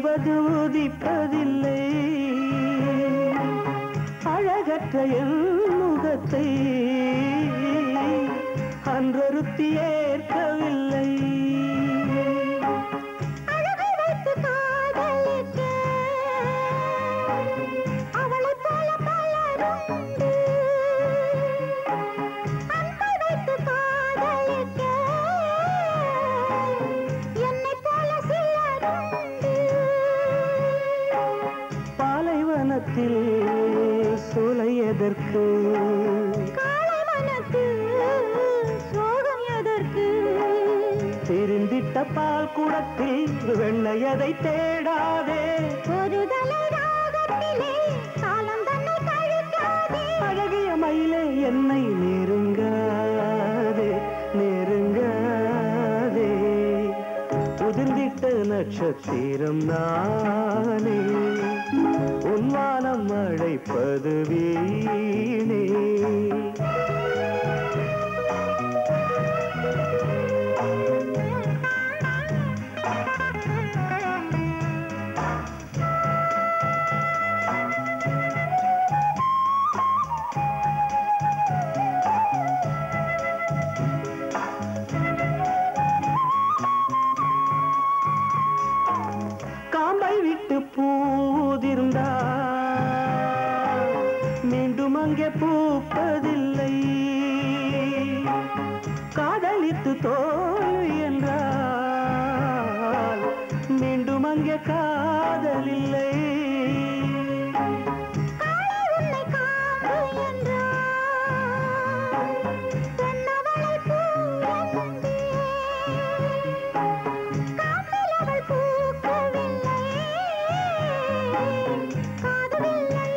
உதிப்பது உதிப்பதில்லை அழகற்ற என் முகத்தை அன்றொருத்தி ஏற்கவில்லை அழகை வைத்து காதலிக்க அவளைப் போல பலருண்டு. அன்பை வைத்து காதலிக்க என்னைப் போல சிலருண்டு. பாலைவனத்தில் சூளை எதற்கு காளை மனத்து சோகம் எதற்கு தெரிந்திட்ட பால் குடத்தில் வெள்ளையதை தேடாதே ஒரு தலை ராகத்திலே காலம் தன்னை கழிக்காதே அழகிய மயிலே என்னை நெருங்காதே நெருங்காதே உதிர்ந்திட்ட நட்சத்திரம் நானே உன்வானம் அழைப்பது வீணே காம்பை விட்டு பூதிருந்தா மீண்டும் அங்கே பூப்பதில்லை காதலித்து தோல்வி என்றால் மீண்டும் அங்கே காதலில்லை காளை உன்னை காம்பு என்றால் தென்னவளை பூ என்பேன். காம்பில் அவள் பூக்கவில்லை காதவில்லை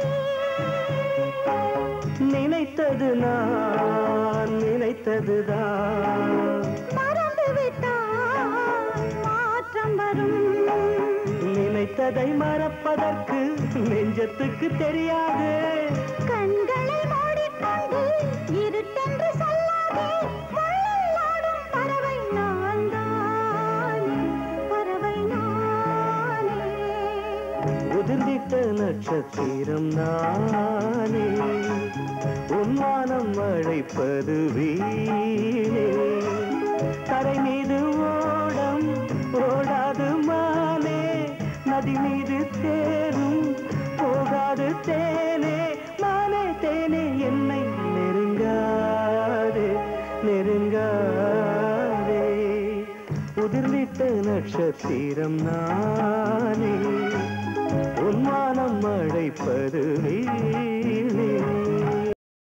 நினைத்தது நான் நினைத்ததுதான் மறந்து விட்டால் மாற்றம் வரும் நினைத்ததை மறப்பதற்கு நெஞ்சத்துக்கு தெரியாது கண்களை மூடிக்கொண்டு இருட்டென்று சொல்லாதே முள்ளாடும் பறவை நான் தானே பறவை நானே உதிர்ந்திட்ட நட்சத்திரம் நானே உன்மானம் அழைப்பது வீணே கரை மீது ஓடம் ஓடாது மானே நதி மீது தேரும் போகாது தேனே மானே தேனே என்னை நெருங்காதே நெருங்காதே உதிர்ந்திட்ட நட்சத்திரம் நானே உன்மானம் அழைப்பது வீணே